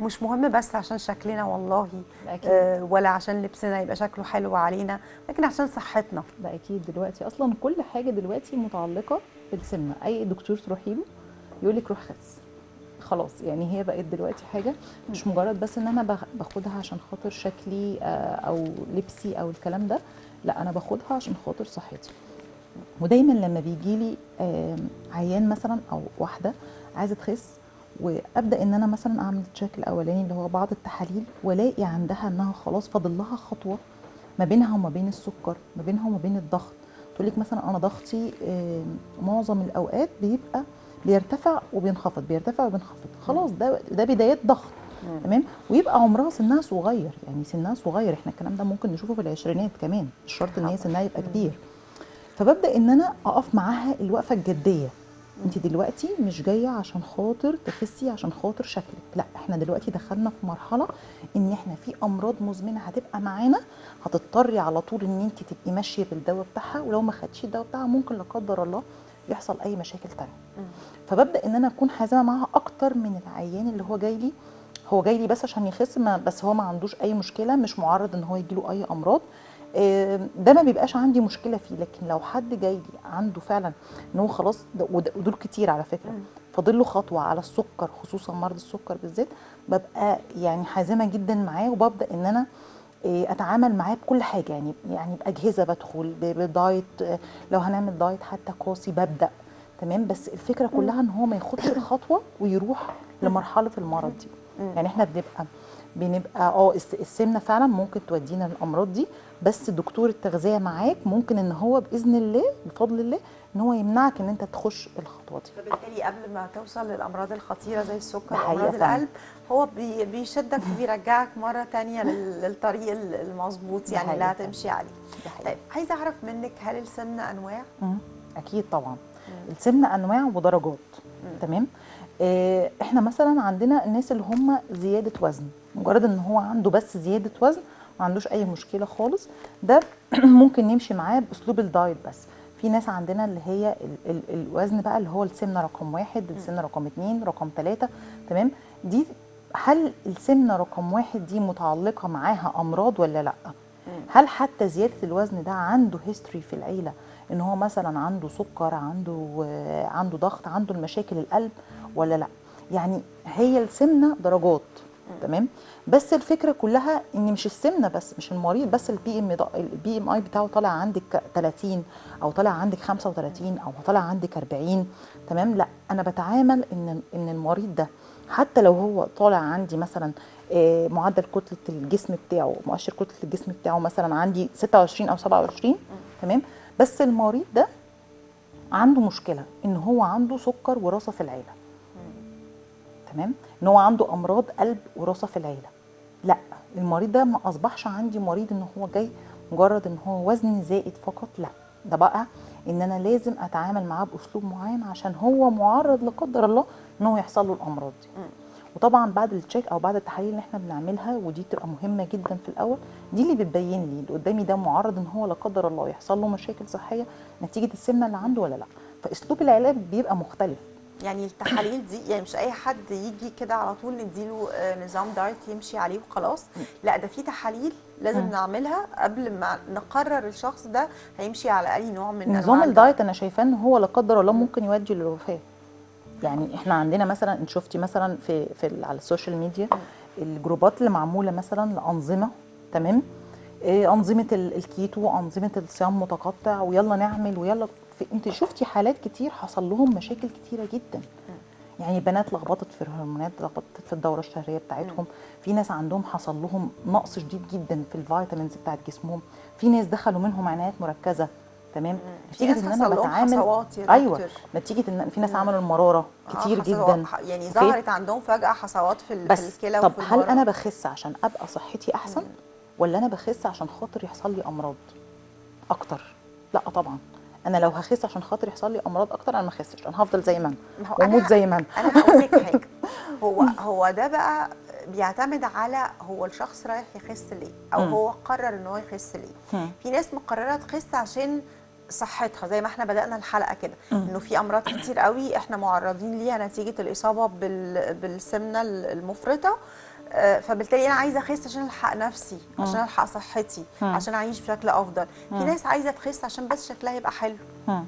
مش مهم بس عشان شكلنا والله اكيد آه، ولا عشان لبسنا يبقى شكله حلو علينا لكن عشان صحتنا ده اكيد دلوقتي اصلا كل حاجه دلوقتي متعلقه بالسمنه اي دكتور تروحي له يقول لك روح خس خلاص يعني هي بقت دلوقتي حاجه مش مجرد بس ان انا باخ- باخدها عشان خاطر شكلي آه، او لبسي او الكلام ده لا انا باخدها عشان خاطر صحتي ودايما لما بيجي لي عيان مثلا او واحده عايزه تخس وابدا ان انا مثلا اعمل التشيك الاولاني اللي هو بعض التحاليل والاقي عندها انها خلاص فاضل لها خطوه ما بينها وما بين السكر ما بينها وما بين الضغط تقول لك مثلا انا ضغطي آه، معظم الاوقات بيبقى بيرتفع وبينخفض بيرتفع وبينخفض خلاص ده ده بدايات ضغط تمام ويبقى عمرها سنها صغير يعني سنها صغير احنا الكلام ده ممكن نشوفه في العشرينات كمان مش شرط ان هي سنها يبقى كبير فببدا ان انا اقف معاها الوقفه الجديه انت دلوقتي مش جايه عشان خاطر تخسي عشان خاطر شكلك لا احنا دلوقتي دخلنا في مرحله ان احنا في امراض مزمنه هتبقى معانا هتضطري على طول ان انت تبقي ماشيه بالدواء بتاعها ولو ما خدتيش الدواء بتاعها ممكن لا قدر الله يحصل اي مشاكل تانية فببدا ان انا اكون حازمه معاها اكتر من العيان اللي هو جاي لي هو جاي لي بس عشان يخس ما بس هو ما عندوش اي مشكله مش معرض ان هو يجيله اي امراض آه، ده ما بيبقاش عندي مشكله فيه لكن لو حد جاي لي عنده فعلا ان هو خلاص ده- وده- ودول كتير على فكره فاضل له خطوه على السكر خصوصا مرض السكر بالذات ببقى يعني حازمه جدا معاه وببدا ان انا آه، اتعامل معاه بكل حاجه يعني يعني باجهزه بدخل ب- بدايت آه، لو هنعمل دايت حتى قاسي ببدا تمام بس الفكره كلها ان هو ما ياخدش الخطوه ويروح لمرحله المرض دي يعني احنا بنبقى بنبقى اه الس- السمنه فعلا ممكن تودينا للامراض دي بس دكتور التغذيه معاك ممكن ان هو باذن الله بفضل الله ان هو يمنعك ان انت تخش الخطوه دي فبالتالي قبل ما توصل للامراض الخطيره زي السكر ده حقيقة وامراض فعلا. القلب هو بي- بيشدك وبيرجعك مره تانية لل- للطريق ال- المظبوط ده يعني اللي حقيقة هتمشي عليه ده حقيقي. طيب عايزه اعرف منك هل السمنه انواع مم. اكيد طبعا السمنه انواع ودرجات تمام آه، احنا مثلا عندنا الناس اللي هم زياده وزن مجرد ان هو عنده بس زياده وزن ما عندوش اي مشكله خالص ده ممكن نمشي معاه باسلوب الدايت بس في ناس عندنا اللي هي ال ال الوزن بقى اللي هو السمنه رقم واحد السمنه رقم اتنين رقم ثلاثة تمام دي هل السمنه رقم واحد دي متعلقه معاها امراض ولا لا هل حتى زياده الوزن ده عنده هيستوري في العيله ان هو مثلا عنده سكر عنده آه، عنده ضغط عنده المشاكل القلب ولا لا يعني هي السمنه درجات تمام بس الفكره كلها ان مش السمنه بس مش المريض بس البي ام البي ام اي بتاعه طالع عندك 30 او طالع عندك 35 او طالع عندك 40 تمام لا انا بتعامل ان ان المريض ده حتى لو هو طالع عندي مثلا آه، معدل كتله الجسم بتاعه مؤشر كتله الجسم بتاعه مثلا عندي 26 او 27 تمام بس المريض ده عنده مشكله ان هو عنده سكر وراثه في العيله تمام ان هو عنده امراض قلب وراثه في العيله لا المريض ده ما اصبحش عندي مريض ان هو جاي مجرد ان هو وزن زائد فقط لا ده بقى ان انا لازم اتعامل معاه باسلوب معين عشان هو معرض لا قدر الله ان هو يحصل له الامراض دي وطبعا بعد التشيك او بعد التحاليل اللي احنا بنعملها ودي تبقى مهمه جدا في الاول دي اللي بتبين لي اللي قدامي ده معرض ان هو لا قدر الله يحصل له مشاكل صحيه نتيجه السمنه اللي عنده ولا لا فاسلوب العلاج بيبقى مختلف يعني التحاليل دي يعني مش اي حد يجي كده على طول نديله آه، نظام دايت يمشي عليه وخلاص لا ده في تحاليل لازم مم. نعملها قبل ما نقرر الشخص ده هيمشي على اي نوع من نظام أنواع الدايت انا شايفاه ان هو لا قدر الله ممكن يؤدي للوفاه يعني احنا عندنا مثلا انت شفتي مثلا في في ال- على السوشيال ميديا الجروبات اللي معموله مثلا لانظمه تمام إيه انظمه ال- الكيتو انظمه الصيام متقطع ويلا نعمل ويلا في انت شفتي حالات كتير حصل لهم مشاكل كتيره جدا يعني بنات لخبطت في الهرمونات لخبطت في الدوره الشهريه بتاعتهم في ناس عندهم حصل لهم نقص شديد جدا في الفيتامينز بتاعت جسمهم في ناس دخلوا منهم عنايات مركزه تمام في ناس حصل لهم حصوات يا ايوه دكتور. نتيجه ان في ناس عملوا المراره كتير آه، جدا حصوات- يعني أوكي؟ ظهرت عندهم فجاه حصوات في, ال- في بس الكلى طب وفي هل المرة. انا بخس عشان ابقى صحتي احسن ولا انا بخس عشان خاطر يحصل لي امراض اكتر لا طبعا انا لو هخس عشان خاطر يحصل لي امراض اكتر انا ما اخسش انا هفضل زي ما انا ما هو واموت أنا- زي ما انا انا هقول لك حاجه هو هو ده بقى بيعتمد على هو الشخص رايح يخس ليه او مم. هو قرر ان هو يخس ليه مم. في ناس مقرره تخس عشان صحتها زي ما احنا بدانا الحلقه كده مم. انه في امراض كتير قوي احنا معرضين ليها نتيجه الاصابه بال- بالسمنه المفرطه آه، فبالتالي انا عايزه اخس عشان الحق نفسي عشان مم. الحق صحتي مم. عشان اعيش بشكل افضل في مم. ناس عايزه تخس عشان بس شكلها يبقى حلو مم.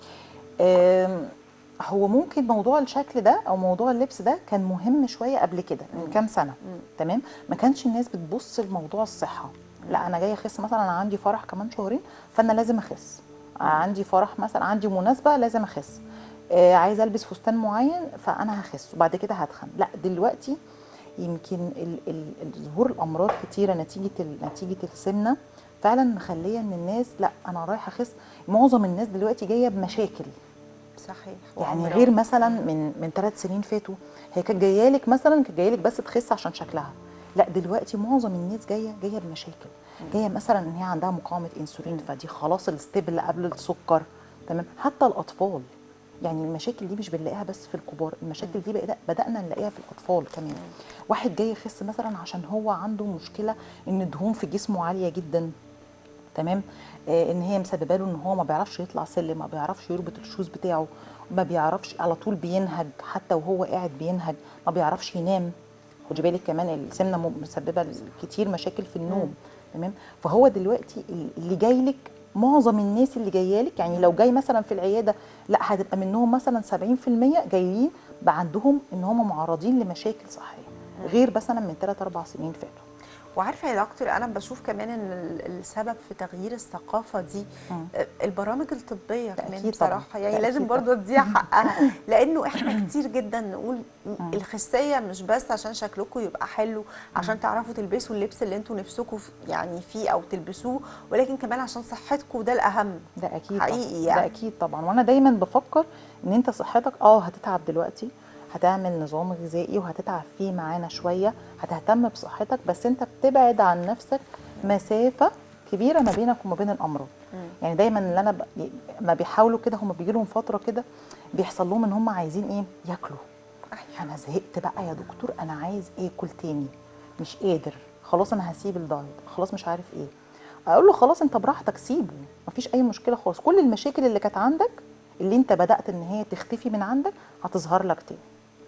آم، هو ممكن موضوع الشكل ده او موضوع اللبس ده كان مهم شويه قبل كده من كام سنه مم. تمام ما كانش الناس بتبص لموضوع الصحه لا انا جايه اخس مثلا انا عندي فرح كمان شهرين فانا لازم اخس آه، عندي فرح مثلا عندي مناسبه لازم اخس آه عايزه البس فستان معين فانا هخس وبعد كده هتخن لا دلوقتي يمكن ال- ال- ال- ظهور الامراض كتيره نتيجه ال- نتيجه السمنه فعلا مخليه ان الناس لا انا رايحه اخس معظم الناس دلوقتي جايه بمشاكل صحيح يعني وأمراض. غير مثلا من من ثلاث سنين فاتوا هي كانت جايه لك مثلا كانت جايه لك بس تخس عشان شكلها لا دلوقتي معظم الناس جايه جايه بمشاكل جايه مثلا ان هي عندها مقاومه انسولين فدي خلاص الستيب اللي قبل السكر تمام حتى الاطفال يعني المشاكل دي مش بنلاقيها بس في الكبار المشاكل دي بدأ بدأنا نلاقيها في الأطفال كمان واحد جاي يخس مثلا عشان هو عنده مشكلة إن الدهون في جسمه عالية جدا تمام آه ان هي مسببه له ان هو ما بيعرفش يطلع سلم ما بيعرفش يربط الشوز بتاعه ما بيعرفش على طول بينهج حتى وهو قاعد بينهج ما بيعرفش ينام خدي بالك كمان السمنه م- مسببه كتير مشاكل في النوم تمام فهو دلوقتي ال- اللي جاي لك معظم الناس اللي جايه لك يعني لو جاي مثلا في العياده لا هتبقى منهم مثلا 70% جايين بقى عندهم ان هم معرضين لمشاكل صحيه غير مثلا من 3 4 سنين فاتوا وعارفه يا دكتور انا بشوف كمان ان ال- السبب في تغيير الثقافه دي مم. آه، البرامج الطبيه ده كمان أكيد طبعاً. بصراحه يعني ده لازم أكيد برضو اديها حقها لانه احنا كتير جدا نقول م- الخسيه مش بس عشان شكلكم يبقى حلو عشان تعرفوا تلبسوا اللبس اللي انتوا نفسكم في- يعني فيه او تلبسوه ولكن كمان عشان صحتكم ده الاهم ده اكيد حقيقي طبعا. يعني. ده اكيد طبعا وانا دايما بفكر ان انت صحتك اه هتتعب دلوقتي هتعمل نظام غذائي وهتتعب فيه معانا شويه هتهتم بصحتك بس انت بتبعد عن نفسك مسافه كبيره ما بينك وما بين الامراض يعني دايما اللي انا ب... ما بيحاولوا كده هم بيجي لهم فتره كده بيحصل لهم ان هم عايزين ايه ياكلوا انا زهقت بقى يا دكتور انا عايز اكل تاني مش قادر خلاص انا هسيب الدايت خلاص مش عارف ايه اقول له خلاص انت براحتك سيبه مفيش اي مشكله خالص كل المشاكل اللي كانت عندك اللي انت بدات ان هي تختفي من عندك هتظهر لك تاني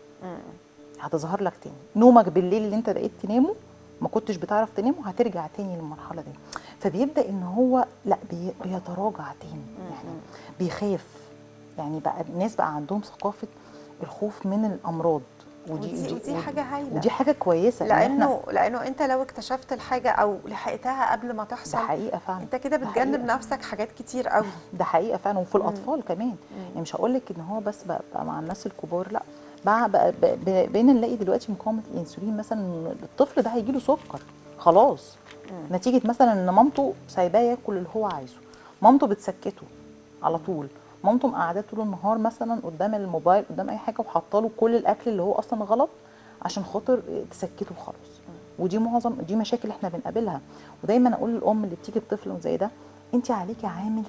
هتظهر لك تاني نومك بالليل اللي انت بقيت تنامه ما كنتش بتعرف تنامه هترجع تاني للمرحله دي فبيبدا ان هو لا بي بيتراجع تاني يعني بيخاف يعني بقى الناس بقى عندهم ثقافه الخوف من الامراض ودي, ودي حاجه هايله ودي حاجه كويسه إن إحنا- لانه لانه انت لو اكتشفت الحاجه او لحقتها قبل ما ده تحصل حقيقه فعلا انت كده ده بتجنب حقيقة. نفسك حاجات كتير قوي ده حقيقه فعلا وفي الاطفال كمان يعني مش هقول لك ان هو بس بقى, بقى مع الناس الكبار لا بقى, بقى, بقى بقى- بقينا نلاقي دلوقتي مقاومه الانسولين مثلا إن الطفل ده هيجي له سكر خلاص نتيجه مثلا ان مامته سايباه ياكل اللي هو عايزه مامته بتسكته على طول مامته مقعداه طول النهار مثلا قدام الموبايل قدام اي حاجه وحاطه له كل الاكل اللي هو اصلا غلط عشان خاطر تسكته خالص ودي معظم دي مشاكل احنا بنقابلها ودايما اقول للام اللي بتيجي بطفل زي ده انت عليكي عامل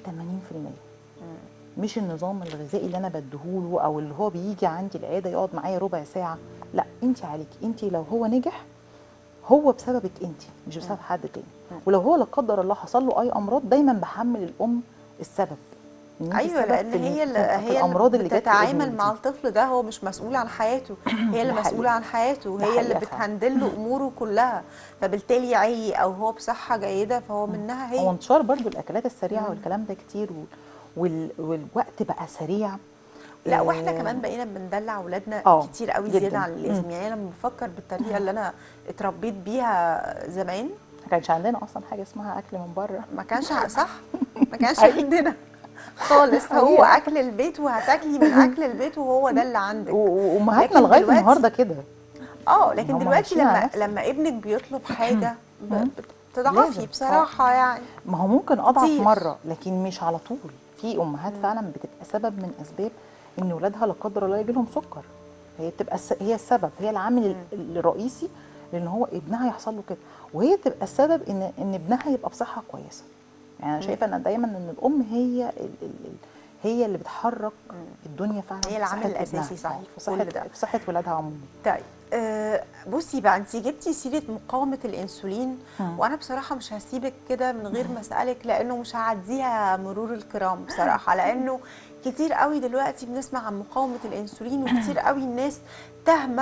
80% مش النظام الغذائي اللي انا بديهوله او اللي هو بيجي عندي العياده يقعد معايا ربع ساعه لا انت عليكي انت لو هو نجح هو بسببك انت مش بسبب حد تاني ولو هو لا قدر الله حصل له اي امراض دايما بحمل الام السبب إن أنت ايوه السبب لان في هي اللي في هي الامراض اللي اللي جت بتتعامل لابنك مع دي. الطفل ده هو مش مسؤول عن حياته هي اللي ده مسؤوله حقيقي. عن حياته ده هي اللي حقيقة فعلا. بتهندل له اموره كلها فبالتالي يعي او هو بصحه جيده فهو منها هو هي انتشار برضو الاكلات السريعه والكلام ده كتير وال... وال... والوقت بقى سريع لا آه، واحنا كمان بقينا بندلع اولادنا آه، كتير قوي جداً. زياده عن اللازم مم. يعني أنا لما بفكر بالطريقه اللي انا اتربيت بيها زمان ما كانش عندنا اصلا حاجه اسمها اكل من بره ما كانش ع- صح ما كانش حقيقي. عندنا خالص هو حقيقة. اكل البيت وهتاكلي من اكل البيت وهو ده اللي عندك و- و- وامهاتنا لكن لغايه دلوقتي- النهارده كده اه لكن هم دلوقتي عايشين على لما نفس- لما ابنك بيطلب حاجه ب- مم. بتضعفي لازم. بصراحه يعني ما هو ممكن اضعف كتير. مره لكن مش على طول في امهات فعلا بتبقى سبب من اسباب ان ولادها لا قدر الله يجي لهم سكر هي بتبقى الس- هي السبب هي العامل ال- الرئيسي لان هو ابنها يحصل له كده وهي تبقى السبب ان ان ابنها يبقى بصحه كويسه يعني انا شايفه ان دايما ان الام هي ال ال ال هي اللي بتحرك الدنيا فعلا هي في العامل صحة الأساسي ابنها. صحيح آه، في في صحه كل ده. في صحه ولادها عموما طيب آه بصي بقى انت جبتي سيره مقاومه الانسولين مم. وانا بصراحه مش هسيبك كده من غير ما اسالك لانه مش هعديها مرور الكرام بصراحه لانه كتير قوي دلوقتي بنسمع عن مقاومه الانسولين وكتير قوي الناس تهمه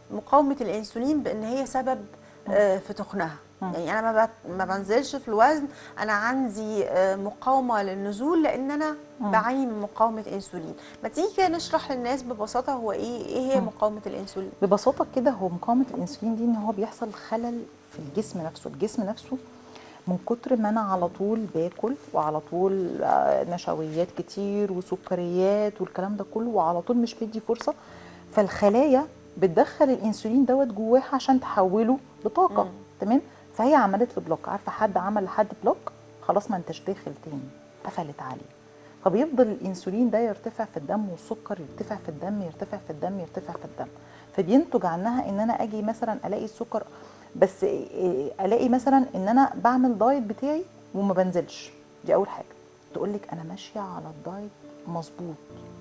مقاومه الانسولين بان هي سبب آه، في تخنها يعني انا ما بت- ما بنزلش في الوزن انا عندي آه، مقاومه للنزول لان انا بعاني من مقاومه انسولين ما تيجي كده نشرح للناس ببساطه هو ايه ايه هي مقاومه الانسولين ببساطه كده هو مقاومه الانسولين دي ان هو بيحصل خلل في الجسم نفسه الجسم نفسه من كتر ما انا على طول باكل وعلى طول آه، نشويات كتير وسكريات والكلام ده كله وعلى طول مش بيدي فرصه فالخلايا بتدخل الانسولين دوت جواها عشان تحوله لطاقه مم. تمام فهي عملت له بلوك عارفه حد عمل لحد بلوك خلاص ما انتش داخل تاني قفلت عليه فبيفضل الانسولين ده يرتفع في الدم والسكر يرتفع في الدم يرتفع في الدم يرتفع في الدم فبينتج عنها ان انا اجي مثلا الاقي السكر بس إيه، الاقي مثلا ان انا بعمل دايت بتاعي وما بنزلش دي اول حاجه تقول لك انا ماشيه على الدايت مظبوط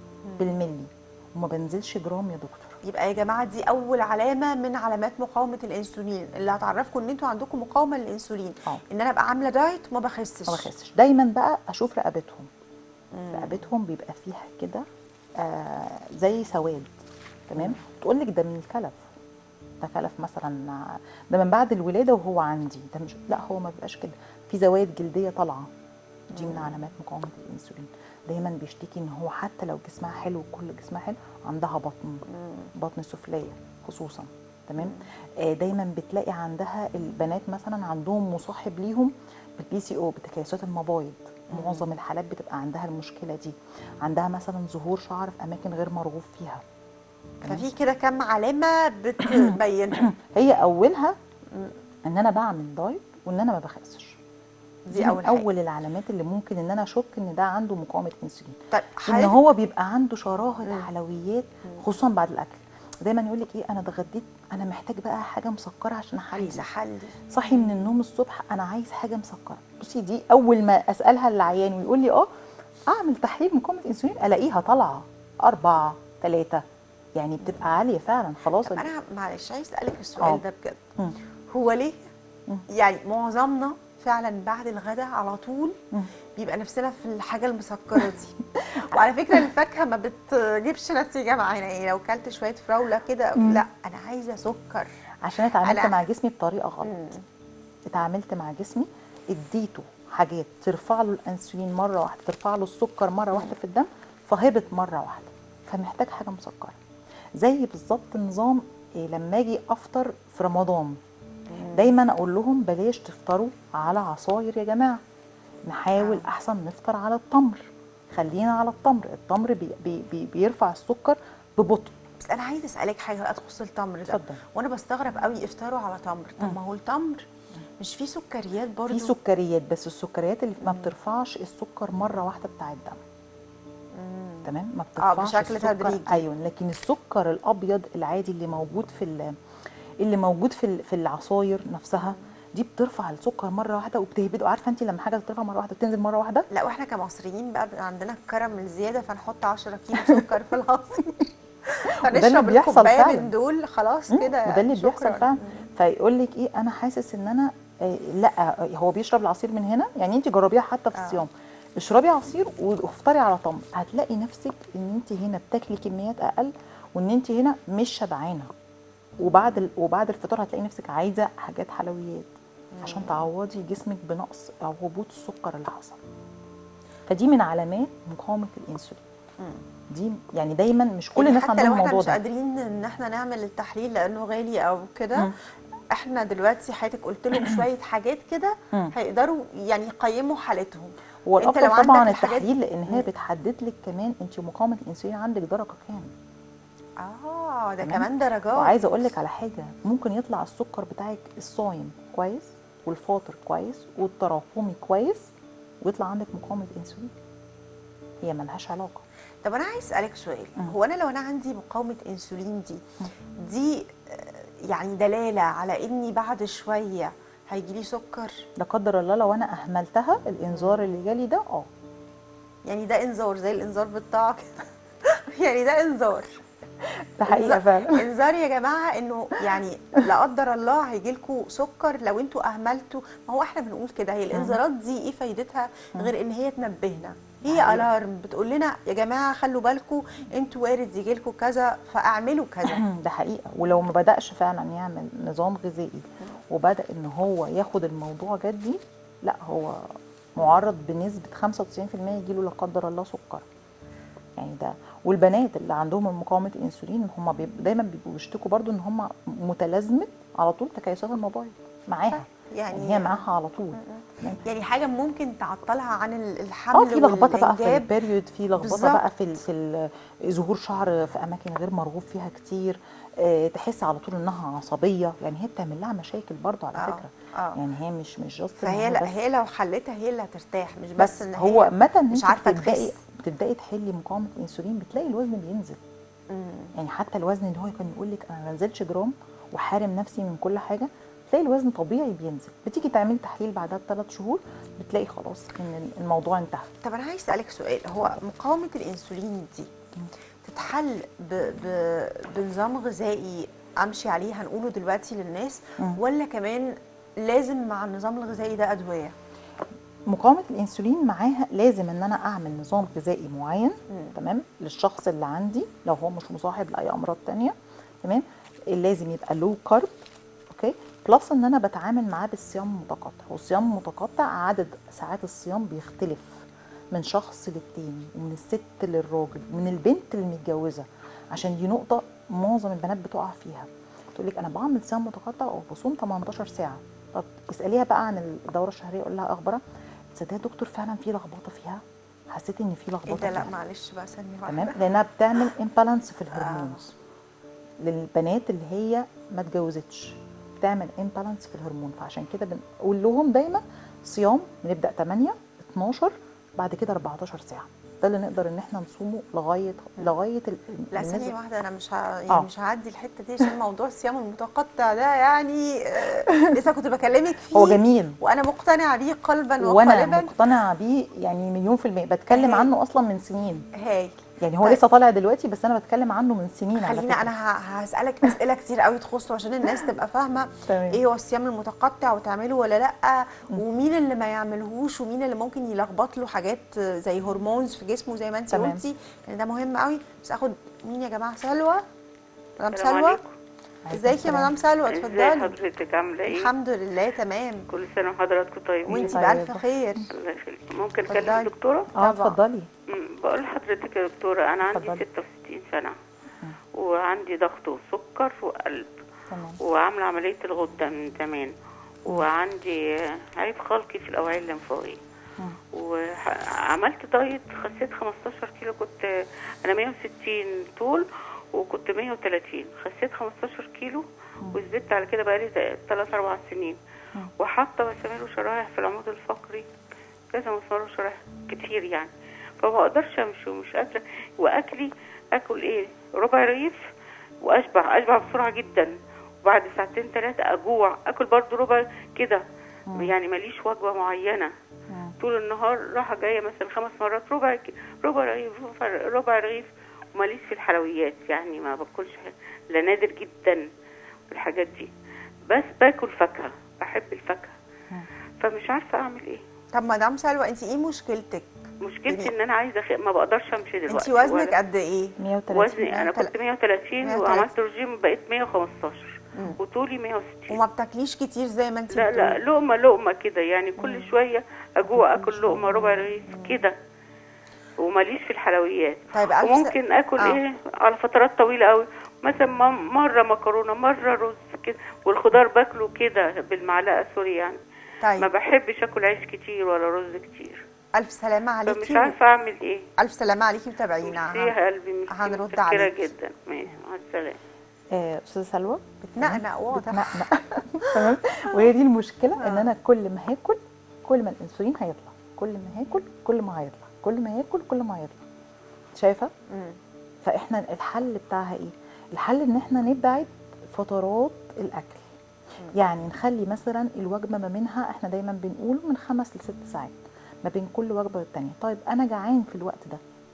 بالملي وما بنزلش جرام يا دكتور يبقى يا جماعه دي اول علامه من علامات مقاومه الانسولين اللي هتعرفكم ان انتوا عندكم مقاومه للانسولين اه. ان انا ابقى عامله دايت وما بخسش ما بخسش دايما بقى اشوف رقبتهم رقبتهم بيبقى فيها كده آه زي سواد تمام تقول لك ده من الكلف ده كلف مثلا آه، ده من بعد الولاده وهو عندي ده مش لا هو ما بيبقاش كده في زوايد جلديه طالعه دي من علامات مقاومه الانسولين دايما بيشتكي ان هو حتى لو جسمها حلو وكل جسمها حلو عندها بطن بطن سفليه خصوصا تمام آه دايما بتلاقي عندها البنات مثلا عندهم مصاحب ليهم بالبي سي او بتكيسات المبايض معظم الحالات بتبقى عندها المشكله دي عندها مثلا ظهور شعر في اماكن غير مرغوب فيها ففي كده كم علامه بتبينها هي اولها ان انا بعمل دايت وان انا ما بخسش دي من اول حاجه اول العلامات اللي ممكن ان انا اشك ان ده عنده مقاومه انسولين طيب ان حضرتك- هو بيبقى عنده شراهه حلويات خصوصا بعد الاكل دايما يقول لك ايه انا اتغديت انا محتاج بقى حاجه مسكره عشان احلي عايزه حل صاحي من النوم الصبح انا عايز حاجه مسكره بصي دي اول ما اسالها العيان ويقول لي اه اعمل تحليل مقاومه انسولين الاقيها طالعه أربعة ثلاثة يعني بتبقى عاليه فعلا خلاص طب انا معلش عايز اسالك اه. السؤال ده بجد مم. هو ليه مم. يعني معظمنا فعلا بعد الغداء على طول مم. بيبقى نفسنا في الحاجه المسكره دي وعلى فكره الفاكهه ما بتجيبش نتيجه معانا يعني لو كلت شويه فراوله كده مم. لا انا عايزه سكر عشان اتعاملت أنا- مع جسمي بطريقه غلط مم. اتعاملت مع جسمي اديته حاجات ترفع له الانسولين مره واحده ترفع له السكر مره واحده في الدم فهبط مره واحده فمحتاج حاجه مسكره زي بالظبط نظام إيه لما اجي افطر في رمضان دايما اقول لهم بلاش تفطروا على عصاير يا جماعه نحاول آه. احسن نفطر على التمر خلينا على التمر التمر بي بي بي بيرفع السكر ببطء بس انا عايزه اسالك حاجه بقى تخص التمر ده اتفضل. وانا بستغرب قوي افطاروا على تمر طب مم. ما هو التمر مش فيه سكريات برضو في سكريات بس السكريات اللي ما بترفعش السكر مره واحده بتاع الدم مم. تمام ما آه، بترفعش بشكل السكر تدريجي. ايوه لكن السكر الابيض العادي اللي موجود في ال- اللي موجود في ال- في العصاير نفسها دي بترفع السكر مره واحده وبتهبده عارفه انت لما حاجه ترفع مره واحده بتنزل مره واحده لا واحنا كمصريين بقى بيبقى عندنا الكرم الزياده فنحط 10 كيلو سكر في العصير اللي فنشرب بيحصل الكوبايه فعلا. من دول خلاص مم، كده وده اللي شكراً. بيحصل فعلا فيقول لك ايه انا حاسس ان انا آه، لا آه، هو بيشرب العصير من هنا يعني انت جربيها حتى في آه. الصيام اشربي عصير وافطري على تمر هتلاقي نفسك ان انت هنا بتاكلي كميات اقل وان انت هنا مش شبعانه وبعد ال... وبعد الفطار هتلاقي نفسك عايزه حاجات حلويات عشان تعوضي جسمك بنقص او هبوط السكر اللي حصل فدي من علامات مقاومه الانسولين مم. دي يعني دايما مش كل يعني الناس حتى عندهم لو احنا الموضوع مش ده قادرين ان احنا نعمل التحليل لانه غالي او كده مم. احنا دلوقتي حضرتك قلت لهم شويه حاجات كده مم. هيقدروا يعني يقيموا حالتهم هو أنت الافضل لو طبعا عندك الحاجات- التحليل لان هي مم. بتحدد لك كمان انت مقاومه الانسولين عندك درجه كام اه ده تمام. كمان درجات وعايزه اقول لك على حاجه ممكن يطلع السكر بتاعك الصايم كويس والفاطر كويس والتراكمي كويس ويطلع عندك مقاومه انسولين هي ملهاش علاقه طب انا عايز اسالك سؤال مم. هو انا لو انا عندي مقاومه انسولين دي دي آه، يعني دلاله على اني بعد شويه هيجي لي سكر لا قدر الله لو انا اهملتها الانذار اللي جالي ده اه يعني ده انذار زي الانذار بالطاعه كده يعني ده انذار ده حقيقه فعلا انذار يا جماعه انه يعني لا قدر الله هيجي لكم سكر لو انتوا اهملتوا ما هو احنا بنقول كده هي الانذارات دي ايه فايدتها غير ان هي تنبهنا هي حقيقة. الارم بتقول لنا يا جماعه خلوا بالكم انتوا وارد يجي لكم كذا فاعملوا كذا ده حقيقه ولو ما بداش فعلا يعمل نظام غذائي وبدا ان هو ياخد الموضوع جدي لا هو معرض بنسبه 95% يجيله لا قدر الله سكر يعني ده والبنات اللي عندهم مقاومه الانسولين هم بيب... دايما بيبقوا بيشتكوا برضو ان هم متلازمه على طول تكيسات الموبايل معاها يعني- يعني هي معاها على طول يعني حاجه ممكن تعطلها عن ال- اه الحمل في لخبطه بقى في والإنجاب. البيريود في لخبطه بالظبط. بقى في ال- في ال- ظهور شعر في اماكن غير مرغوب فيها كتير آه، تحس على طول انها عصبيه يعني هي بتعمل لها مشاكل برضو على آه، فكره آه. يعني هي مش مش جاست فهي لا هي لو حلتها هي اللي هترتاح مش بس, بس ان هو هي متى ان مش انت عارفه بتبداي تخس بتبداي تحلي مقاومه الانسولين بتلاقي الوزن بينزل مم. يعني حتى الوزن اللي هو كان يقول لك انا ما انزلش جرام وحارم نفسي من كل حاجه تلاقي الوزن طبيعي بينزل بتيجي تعملي تحليل بعدها بثلاث شهور بتلاقي خلاص ان الموضوع انتهى طب انا عايز اسالك سؤال هو مقاومه الانسولين دي تتحل ب... ب... بنظام غذائي امشي عليه هنقوله دلوقتي للناس مم. ولا كمان لازم مع النظام الغذائي ده ادويه مقاومه الانسولين معاها لازم ان انا اعمل نظام غذائي معين مم. تمام للشخص اللي عندي لو هو مش مصاحب لاي امراض تانية تمام لازم يبقى لو كارب اوكي بلس ان انا بتعامل معاه بالصيام المتقطع والصيام المتقطع عدد ساعات الصيام بيختلف من شخص للتاني ومن الست للراجل ومن البنت المتجوزه عشان دي نقطه معظم البنات بتقع فيها تقول لك انا بعمل صيام متقطع وبصوم 18 ساعه طب اساليها بقى عن الدوره الشهريه قول لها اخبارها تصدقي يا دكتور فعلا في لخبطه فيها حسيت ان في لخبطه ايه ده لا فعلاً. معلش بقى ثانيه تمام واحده لانها بتعمل امبالانس في الهرمونز للبنات اللي هي ما اتجوزتش بتعمل امبالانس في الهرمون فعشان كده بنقول لهم دايما صيام بنبدا 8 12 بعد كده 14 ساعه ده اللي نقدر ان احنا نصومه لغايه لغايه ال- لا النسبة- ثانيه واحده انا مش ه... يعني آه. مش هعدي الحته دي عشان موضوع الصيام المتقطع ده يعني آه، لسه كنت بكلمك فيه هو جميل وانا مقتنعه بيه قلبا وانا وقالبا مقتنعه بيه يعني مليون في المية بتكلم هاي. عنه اصلا من سنين هاي يعني هو طيب. لسه طالع دلوقتي بس انا بتكلم عنه من سنين على خلينا فكره انا ه- هسالك اسئله كتير قوي تخصه عشان الناس تبقى فاهمه تمام. ايه هو الصيام المتقطع وتعمله ولا لا ومين اللي ما يعملهوش ومين اللي ممكن يلخبط له حاجات زي هرمونز في جسمه زي ما انت تمام. قلتي يعني ده مهم قوي بس اخد مين يا جماعه سلوى مدام السلام سلوى عليكم ازيك يا مدام سلوى ازاي اتفضلي حضرتك عامله ايه الحمد لله تمام كل سنه وحضراتكم طيبين وانت طيب. بالف خير الله يخليك ممكن اتفضلي. اكلم الدكتوره اه طبعا. اتفضلي مم، بقول لحضرتك يا دكتوره انا عندي اتفضلي. 66 سنه وعندي ضغط وسكر وقلب تمام وعامله عمليه الغده من زمان وعندي عيب خلقي في الاوعيه الليمفاويه وعملت دايت خسيت 15 كيلو كنت انا 160 طول وكنت 130 خسيت 15 كيلو وثبت على كده بقالي 3 4 سنين وحاطه مسامير وشرايح في العمود الفقري كذا مسمار وشرايح كتير يعني فما اقدرش امشي ومش قادره واكلي اكل ايه ربع رغيف واشبع اشبع بسرعه جدا وبعد ساعتين ثلاثه اجوع اكل برضو ربع كده يعني ماليش وجبه معينه طول النهار راحه جايه مثلا خمس مرات ربع ك- ربع رغيف ربع رغيف وماليش في الحلويات يعني ما باكلش حاجة. لا نادر جدا الحاجات دي بس باكل فاكهه بحب الفاكهه فمش عارفه اعمل ايه طب مدام سلوى انت ايه مشكلتك مشكلتي ان انا عايزه أخ... ما بقدرش امشي انت دلوقتي وزنك ولا- قد ايه 130 وزني انا كنت 130 130. وعملت رجيم بقيت 115 وطولي 160 وما بتاكليش كتير زي ما انت لا لا بتقولي. لقمه لقمه كده يعني كل شويه اجوع اكل لقمه ربع رغيف كده وماليش في الحلويات طيب ألف س- وممكن اكل آه. ايه على فترات طويله قوي مثلا م- مره مكرونه مره رز كده والخضار باكله كده بالمعلقه سوري يعني ما طيب بحبش اكل عيش كتير ولا رز كتير الف سلامه فمش عليكي عارفه اعمل ايه الف سلامه عليكي وتابعينا ميرسي يا قلبي ميرسي هنرد متشكرة عليك. جدا ماشي مع السلامه آه، استاذه سلوى بتنقنق واضح بتنقنق تمام وهي دي المشكله ان انا كل ما هاكل كل ما الانسولين هيطلع كل ما هاكل كل ما هيطلع كل ما هاكل كل ما هيطلع شايفه مم. فاحنا الحل بتاعها ايه الحل ان احنا نبعد فترات الاكل يعني نخلي مثلا الوجبه ما منها احنا دايما بنقول من خمس لست ساعات ما بين كل وجبه والتانيه طيب انا جعان في الوقت ده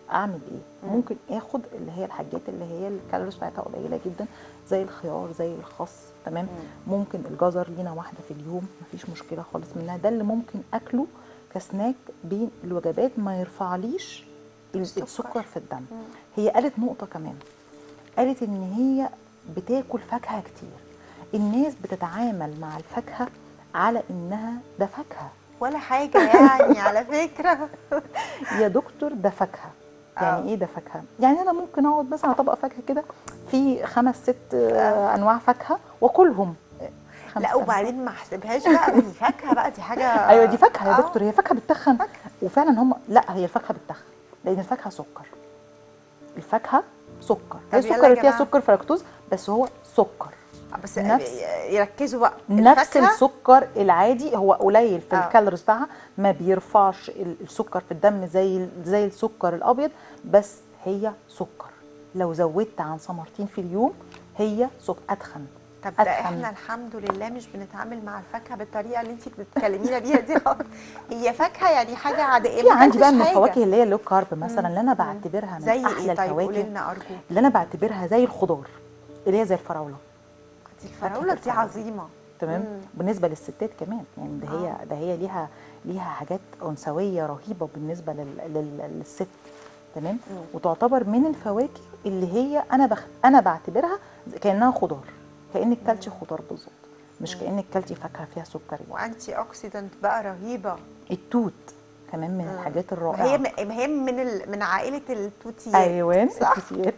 اعمل ايه ممكن اخد اللي هي الحاجات اللي هي الكالوريز بتاعتها قليله جدا زي الخيار زي الخس تمام ممكن الجزر لينا واحده في اليوم مفيش مشكله خالص منها ده اللي ممكن اكله كسناك بين الوجبات ما يرفعليش السكر. السكر في الدم هي قالت نقطه كمان قالت ان هي بتاكل فاكهه كتير الناس بتتعامل مع الفاكهه على انها ده فاكهه ولا حاجه يعني على فكره يا دكتور ده فاكهه آه. يعني ايه ده فاكهه يعني انا ممكن اقعد مثلا على طبق فاكهه كده في خمس ست آه، انواع فاكهه واكلهم خمس لا أنواع. وبعدين ما احسبهاش بقى دي فاكهه بقى دي حاجه ايوه دي فاكهه يا آه. دكتور هي فاكهه بتتخن فاكهة. وفعلا هم لا هي الفاكهه بتتخن لان الفاكهه سكر الفاكهه سكر هي طب يلا السكر يا اللي فيها جماعة. سكر فركتوز بس هو سكر بس نفس- يركزوا بقى نفس الفاكهة السكر العادي هو قليل في آه. الكالوريز بتاعها ما بيرفعش ال- السكر في الدم زي زي السكر الابيض بس هي سكر لو زودت عن ثمرتين في اليوم هي سكر اتخن طب ده أتخن. احنا الحمد لله مش بنتعامل مع الفاكهه بالطريقه اللي انت بتكلمينا بيها دي خالص هي فاكهه يعني حاجه عاديه في ما عندي بقى من أكلتش حاجة. الفواكه اللي هي اللو كارب مثلا اللي انا بعتبرها من زي احلى ايه طيب قولي الفواكه لنا ارجوك اللي انا بعتبرها زي الخضار اللي هي زي الفراوله دي الفراوله دي الفراولة. عظيمه تمام مم. بالنسبه للستات كمان يعني ده هي آه. ده هي ليها ليها حاجات انثويه رهيبه بالنسبه لل لل للست تمام مم. وتعتبر من الفواكه اللي هي انا بخ... انا بعتبرها زي- كانها خضار كانك كلتي خضار بالظبط مش كانك كلتي فاكهه فيها سكر وانتي اوكسيدنت بقى رهيبه التوت كمان من الحاجات ما الرائعه هي ما هي من ال... من عائله التوتيات ايوان صح التوتيات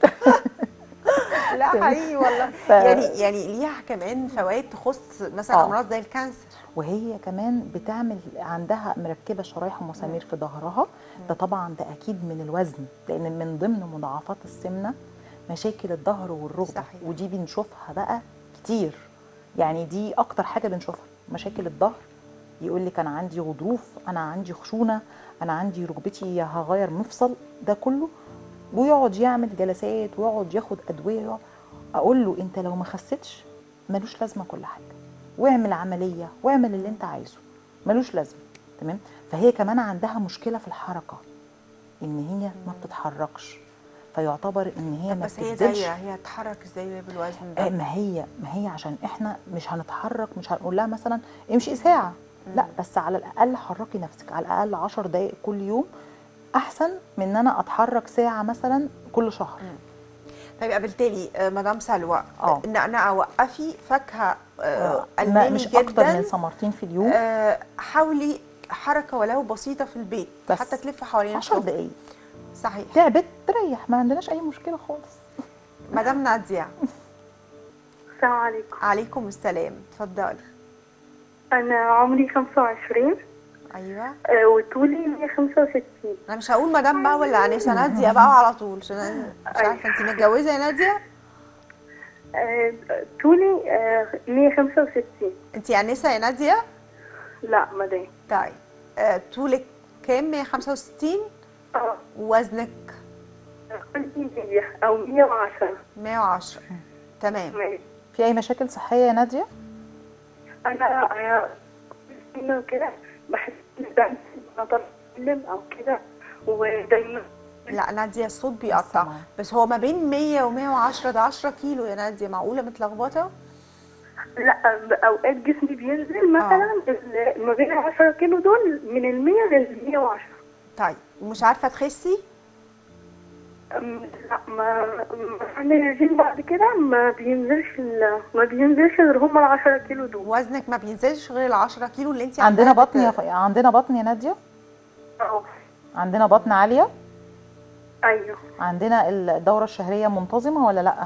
لا حقيقي والله ف- يعني يعني ليها كمان فوائد تخص مثلا آه. امراض زي الكانسر وهي كمان بتعمل عندها مركبه شرايح ومسامير في ظهرها ده طبعا ده اكيد من الوزن لان من ضمن مضاعفات السمنه مشاكل الظهر والركبه صحيح. ودي بنشوفها بقى كتير يعني دي اكتر حاجه بنشوفها مشاكل الظهر يقول لك انا عندي غضروف انا عندي خشونه انا عندي ركبتي هغير مفصل ده كله ويقعد يعمل جلسات ويقعد ياخد ادويه اقول له انت لو ما خسيتش ملوش لازمه كل حاجه واعمل عمليه واعمل اللي انت عايزه ملوش لازمه تمام فهي كمان عندها مشكله في الحركه ان هي ما بتتحركش فيعتبر ان هي ما بس هي بتبذلش دايره هي هتتحرك ازاي وهي بالوزن آه، ده ما هي ما هي عشان احنا مش هنتحرك مش هنقول لها مثلا امشي ساعه لا بس على الاقل حركي نفسك على الاقل 10 دقائق كل يوم احسن من ان انا اتحرك ساعه مثلا كل شهر طيب قابلت لي آه، مدام سلوى آه. ان انا اوقفي فاكهه آه، ما الماني مش اكتر من جدا ثمرتين في اليوم آه، حاولي حركه ولو بسيطه في البيت بس. حتى تلف حوالين 10 الشغل. دقائق صحيح تعبت تريح ما عندناش اي مشكله خالص مدام ناديه السلام عليكم عليكم السلام اتفضلي أنا عمري 25 ايوه آه، وطولي 165 انا مش هقول مدام بقى ولا انسه ناديه بقى على طول عشان أنا مش عارفه انت متجوزه يا ناديه آه، طولي آه، 165 انت انسه يا ناديه لا مدام طيب آه، طولك كام 165 اه ووزنك قلتي 100 أو 110 110 تمام ماشي. في اي مشاكل صحيه يا ناديه أنا أنا إنه كده بحس إن دمي أنا بتكلم أو كده ودايما لا ناديه الصوت بيقطع سامعة. بس هو ما بين 100 و 110 ده 10 كيلو يا ناديه معقوله متلخبطه لا أوقات جسمي بينزل مثلا ال- ما بين 10 كيلو دول من ال 100 لل 110 طيب ومش عارفه تخسي أم، لا ما ما بعمل رجيم بعد كده ما بينزلش ال- ما بينزلش غير هم ال 10 كيلو دول وزنك ما بينزلش غير ال 10 كيلو اللي انت عندنا عندها بطن يا بت- ف... عندنا بطن يا ناديه اه عندنا بطن عاليه ايوه عندنا الدوره الشهريه منتظمه ولا لا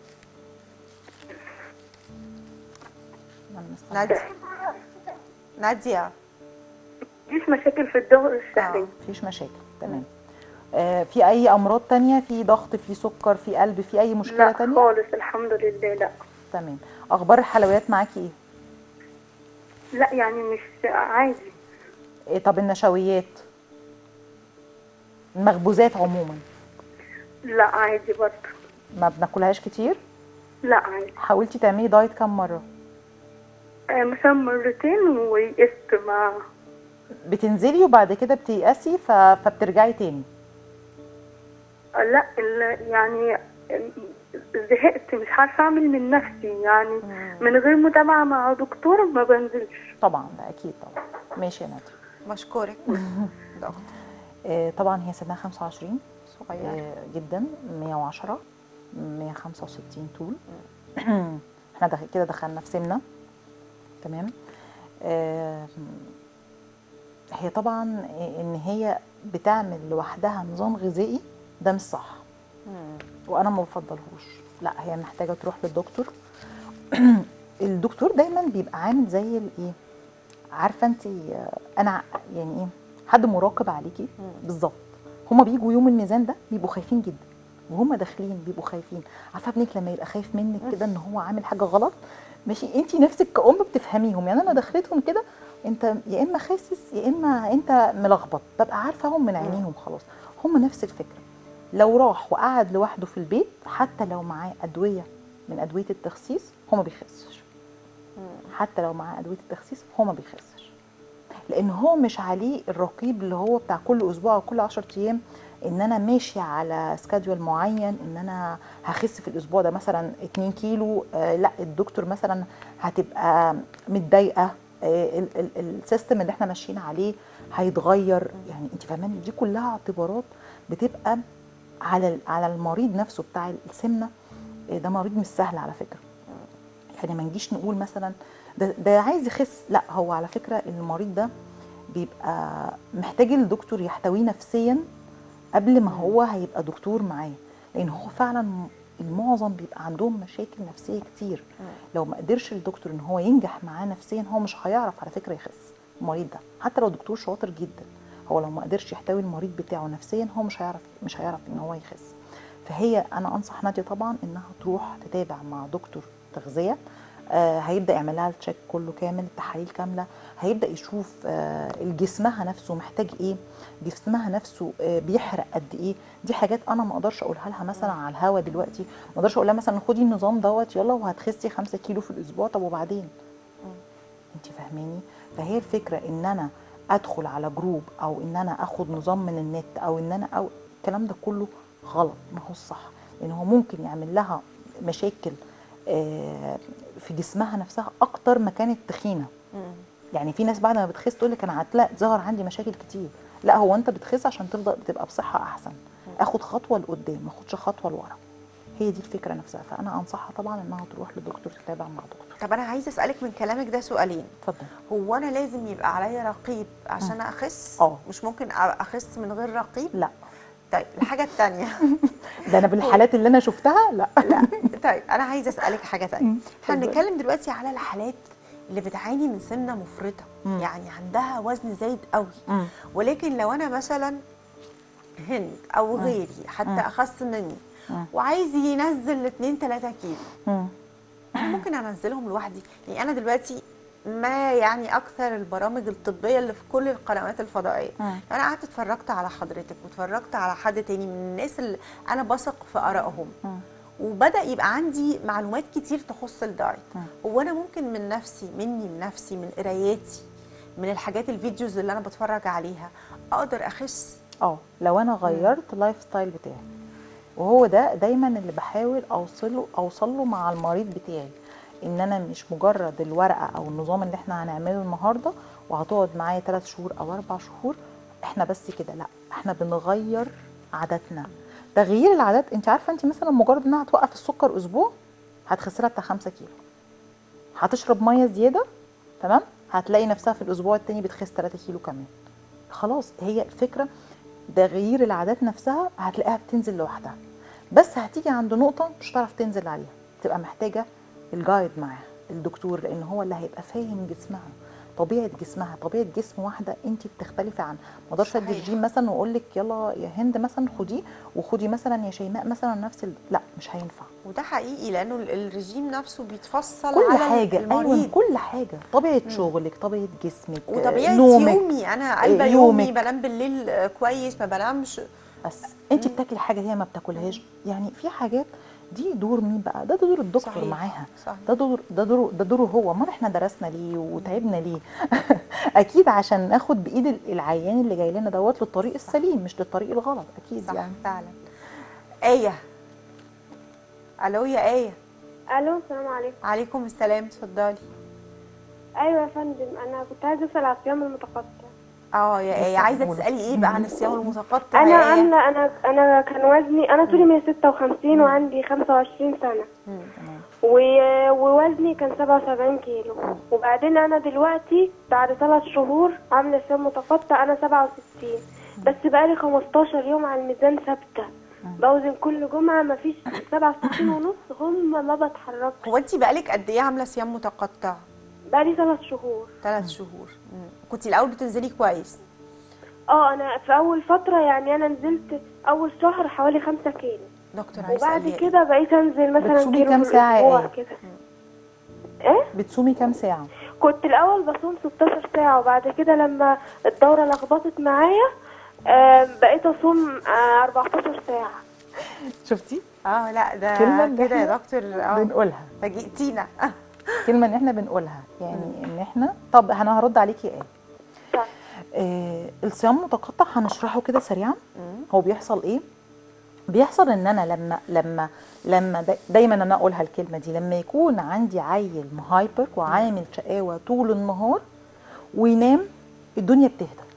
ناديه ناديه مفيش مشاكل في الدورة الشهرية مفيش مشاكل تمام آه في اي امراض تانية في ضغط في سكر في قلب في اي مشكله لا تانية خالص الحمد لله لا تمام اخبار الحلويات معاكي ايه لا يعني مش عادي إيه طب النشويات المخبوزات عموما لا عادي برضه ما بناكلهاش كتير لا عادي حاولتي تعملي دايت كام مره آه، مثلا مرتين ويئست ما بتنزلي وبعد كده بتيأسي ف... فبترجعي تاني لا ال- يعني زهقت مش عارفه اعمل من نفسي يعني من غير متابعه مع دكتور ما بنزلش طبعا ده اكيد طبعا ماشي يا نادر مشكورك دكتور آه، طبعا هي سنها 25 صغير آه، جدا 110 165 طول احنا دخ- كده دخلنا في سمنه تمام آه، هي طبعا ان هي بتعمل لوحدها نظام غذائي ده مش صح وانا ما بفضلهوش لا هي محتاجه تروح للدكتور الدكتور دايما بيبقى عامل زي الايه عارفه انت انا يعني ايه حد مراقب عليكي بالظبط هما بيجوا يوم الميزان ده بيبقوا خايفين جدا وهما داخلين بيبقوا خايفين عارفه ابنك لما يبقى خايف منك كده ان هو عامل حاجه غلط ماشي انت نفسك كأم بتفهميهم يعني انا دخلتهم كده انت يا اما خاسس يا اما انت ملخبط ببقى عارفاهم من عينيهم خلاص هم نفس الفكره لو راح وقعد لوحده في البيت حتى لو معاه ادويه من ادويه التخسيس هو ما بيخسش حتى لو معاه ادويه التخسيس هو ما بيخسش لان هو مش عليه الرقيب اللي هو بتاع كل اسبوع او كل 10 ايام ان انا ماشي على سكادول معين ان انا هخس في الاسبوع ده مثلا 2 كيلو آه لا الدكتور مثلا هتبقى متضايقه آه ال- ال- السيستم اللي احنا ماشيين عليه هيتغير يعني انت فاهماني دي كلها اعتبارات بتبقى على ال- على المريض نفسه بتاع السمنه آه، ده مريض مش سهل على فكره يعني ما نجيش نقول مثلا ده, ده عايز يخس لا هو على فكره المريض ده بيبقى محتاج الدكتور يحتويه نفسيا قبل ما هو هيبقى دكتور معاه لان هو فعلا م- المعظم بيبقى عندهم مشاكل نفسيه كتير لو ما قدرش الدكتور ان هو ينجح معاه نفسيا هو مش هيعرف على فكره يخس المريض ده حتى لو دكتور شاطر جدا هو لو ما قدرش يحتوي المريض بتاعه نفسيا هو مش هيعرف مش هيعرف ان هو يخس فهي انا انصح ناديه طبعا انها تروح تتابع مع دكتور تغذيه آه هيبدا يعمل لها التشيك كله كامل التحاليل كامله هيبدا يشوف آه جسمها نفسه محتاج ايه جسمها نفسه آه بيحرق قد ايه دي حاجات انا ما اقدرش اقولها لها مثلا على الهوا دلوقتي ما اقدرش اقول لها مثلا خدي النظام دوت يلا وهتخسي 5 كيلو في الاسبوع طب وبعدين انت فاهماني فهي الفكره ان انا ادخل على جروب او ان انا اخد نظام من النت او ان انا او الكلام ده كله غلط ما هو الصح لان هو ممكن يعمل لها مشاكل آه، في جسمها نفسها اكتر ما كانت تخينه يعني في ناس بعد ما بتخس تقول لك انا هتلاقي ظهر عندي مشاكل كتير لا هو انت بتخس عشان تفضل تبقى بصحه احسن اخد خطوه لقدام ما اخدش خطوه لورا هي دي الفكره نفسها فانا انصحها طبعا انها تروح لدكتور تتابع مع دكتور طب انا عايزه اسالك من كلامك ده سؤالين اتفضل هو انا لازم يبقى عليا رقيب عشان اخس اه. مش ممكن اخس من غير رقيب لا طيب الحاجه الثانيه ده انا بالحالات اللي انا شفتها لا لا طيب انا عايزه اسالك حاجه ثانيه احنا اتفضلي. بنتكلم دلوقتي على الحالات اللي بتعاني من سمنه مفرطه مم. يعني عندها وزن زايد قوي مم. ولكن لو انا مثلا هند او غيري حتى اخس مني مم. وعايز ينزل 2 3 كيلو مم. انا ممكن انزلهم لوحدي يعني انا دلوقتي ما يعني اكثر البرامج الطبيه اللي في كل القنوات الفضائيه مم. انا قعدت اتفرجت على حضرتك واتفرجت على حد تاني من الناس اللي انا بثق في ارائهم مم. وبدا يبقى عندي معلومات كتير تخص الدايت مم. هو انا ممكن من نفسي مني لنفسي من قراياتي من الحاجات الفيديوز اللي انا بتفرج عليها اقدر اخس اه لو انا غيرت اللايف ستايل بتاعي وهو ده دايما اللي بحاول اوصله اوصل له مع المريض بتاعي ان انا مش مجرد الورقه او النظام اللي احنا هنعمله النهارده وهتقعد معايا 3 شهور او 4 شهور احنا بس كده لا احنا بنغير عاداتنا تغيير العادات انت عارفه انت مثلا مجرد انها توقف السكر اسبوع هتخسرها بتاع 5 كيلو هتشرب ميه زياده تمام هتلاقي نفسها في الاسبوع التاني بتخس 3 كيلو كمان خلاص هي الفكره تغيير العادات نفسها هتلاقيها بتنزل لوحدها بس هتيجي عند نقطه مش هتعرف تنزل عليها تبقى محتاجه الجايد معاها الدكتور لان هو اللي هيبقى فاهم جسمها طبيعه جسمها طبيعه جسم واحده انت بتختلفي عنها ما اقدرش ادي صحيح. الجيم مثلا واقول لك يلا يا هند مثلا خديه وخدي مثلا يا شيماء مثلا نفس ال... لا مش هينفع وده حقيقي لانه ال- الرجيم نفسه بيتفصل كل على حاجه المريض ايوه كل حاجه طبيعه شغلك طبيعه جسمك وطبيعه نومك يومي انا قلبه إيه، يومي يومك. بنام بالليل آه، كويس ما بنامش بس انت بتاكلي حاجه هي ما بتاكلهاش يعني في حاجات دي دور مين بقى ده دور الدكتور صحيح، معاها صحيح. ده دور ده دور ده دوره هو ما احنا درسنا ليه وتعبنا ليه اكيد عشان ناخد بايد العيان اللي جاي لنا دوت للطريق السليم مش للطريق الغلط اكيد صح يعني فعلا ايه الو يا ايه الو السلام عليكم عليكم السلام اتفضلي ايوه يا فندم انا كنت عايزه اسال على الصيام المتقطع اه يا ايه عايزه قولي. تسالي ايه بقى عن الصيام المتقطع انا يا إيه؟ عامله انا انا كان وزني انا طولي 156 وعندي 25 سنه و- ووزني كان 77 كيلو وبعدين انا دلوقتي بعد ثلاث شهور عامله صيام متقطع انا 67 بس بقالي 15 يوم على الميزان ثابته بوزن كل جمعه مفيش 67 ونص هم ما بتحركش هو انت بقالك قد ايه عامله صيام متقطع بقالي ثلاث شهور ثلاث شهور كنت الاول بتنزلي كويس اه انا في اول فتره يعني انا نزلت اول شهر حوالي 5 كيلو دكتور عايزه وبعد أسألها إيه؟ كده بقيت انزل مثلا بتصومي كيلو كام في ساعة الأسبوع إيه؟ كده ايه بتصومي كام ساعه كنت الاول بصوم 16 ساعه وبعد كده لما الدوره لخبطت معايا آه، بقيت اصوم آه، 14 ساعه شفتي اه لا ده كلمة إن كده يا إحنا دكتور اه بنقولها فاجئتينا آه. كلمه ان احنا بنقولها يعني ان احنا طب انا هرد عليكي ايه طيب. آه الصيام المتقطع هنشرحه كده سريعا هو بيحصل ايه بيحصل ان انا لما لما لما دا- دايما انا اقولها الكلمه دي لما يكون عندي عيل مهايبر وعامل شقاوه طول النهار وينام الدنيا بتهدى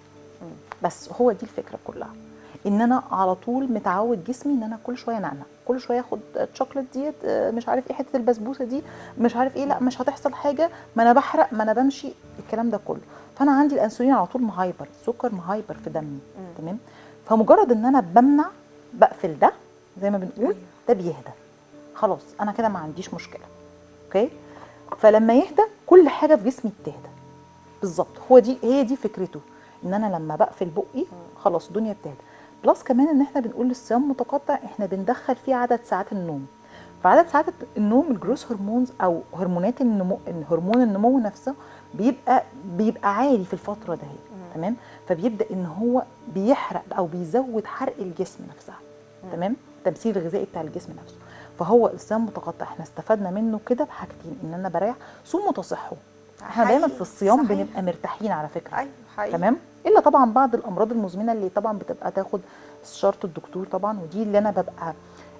بس هو دي الفكره كلها ان انا على طول متعود جسمي ان انا كل شويه نعنع كل شويه اخد الشوكليت ديت آه، مش عارف ايه حته البسبوسه دي مش عارف ايه لا مش هتحصل حاجه ما انا بحرق ما انا بمشي الكلام ده كله فانا عندي الانسولين على طول مهايبر السكر مهايبر في دمي تمام فمجرد ان انا بمنع بقفل ده زي ما بنقول ده بيهدى خلاص انا كده ما عنديش مشكله اوكي فلما يهدى كل حاجه في جسمي بتهدى بالظبط هو دي هي دي فكرته ان انا لما بقفل بقي خلاص الدنيا بتهدى بلس كمان ان احنا بنقول للصيام متقطع احنا بندخل فيه عدد ساعات النوم فعدد ساعات النوم الجروس هرمونز او هرمونات النمو هرمون النمو نفسه بيبقى بيبقى عالي في الفتره ده تمام فبيبدا ان هو بيحرق او بيزود حرق الجسم نفسها تمام التمثيل الغذائي بتاع الجسم نفسه فهو الصيام متقطع احنا استفدنا منه كده بحاجتين ان انا بريح صوموا تصحوا احنا دايما حقيقي، في الصيام صحيح. بنبقى مرتاحين على فكره ايوه حقيقي تمام الا طبعا بعض الامراض المزمنه اللي طبعا بتبقى تاخد استشاره الدكتور طبعا ودي اللي انا ببقى